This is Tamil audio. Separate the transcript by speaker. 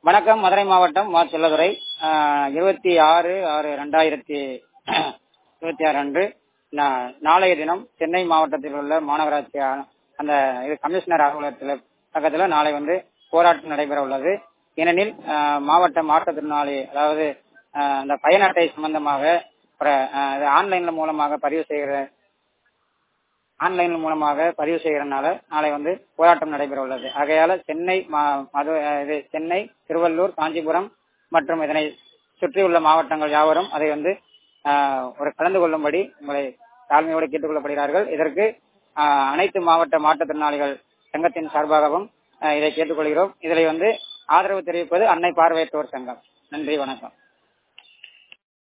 Speaker 1: வணக்கம் மதுரை மாவட்டம் மா செல்லதுரை இருபத்தி ஆறு ஆறு ரெண்டாயிரத்தி இருபத்தி ஆறு அன்று நா- நாளைய தினம் சென்னை மாவட்டத்தில் உள்ள மாநகராட்சி ஆ- அந்த இது கமிஷனர் அலுவலகத்தில் பக்கத்துல நாளை வந்து போராட்டம் நடைபெற உள்ளது ஏனெனில் ஆஹ், மாவட்ட மாற்றுத்திறனாளி அதாவது ஆஹ், அந்த பயன் அட்டை சம்பந்தமாக அப்புறம், ஆஹ், இது ஆன்லைன்ல மூலமாக பதிவு செய்கிற ஆன்லைன் மூலமாக பதிவு செய்கிறனால நாளை வந்து போராட்டம் நடைபெற உள்ளது ஆகையால சென்னை மா- மது இது சென்னை திருவள்ளூர் காஞ்சிபுரம் மற்றும் இதனை சுற்றியுள்ள மாவட்டங்கள் யாவரும் அதை வந்து ஆஹ், ஒரு கலந்து கொள்ளும்படி உங்களை தாழ்மையோடு கேட்டுக்கொள்ளப்படுகிறார்கள் இதற்கு ஆஹ், அனைத்து மாவட்ட மாற்றுத்திறனாளிகள் சங்கத்தின் சார்பாகவும் ஆஹ், இதை கேட்டுக்கொள்கிறோம் இதில் வந்து ஆதரவு தெரிவிப்பது அன்னை பார்வையற்றோர் சங்கம் நன்றி வணக்கம்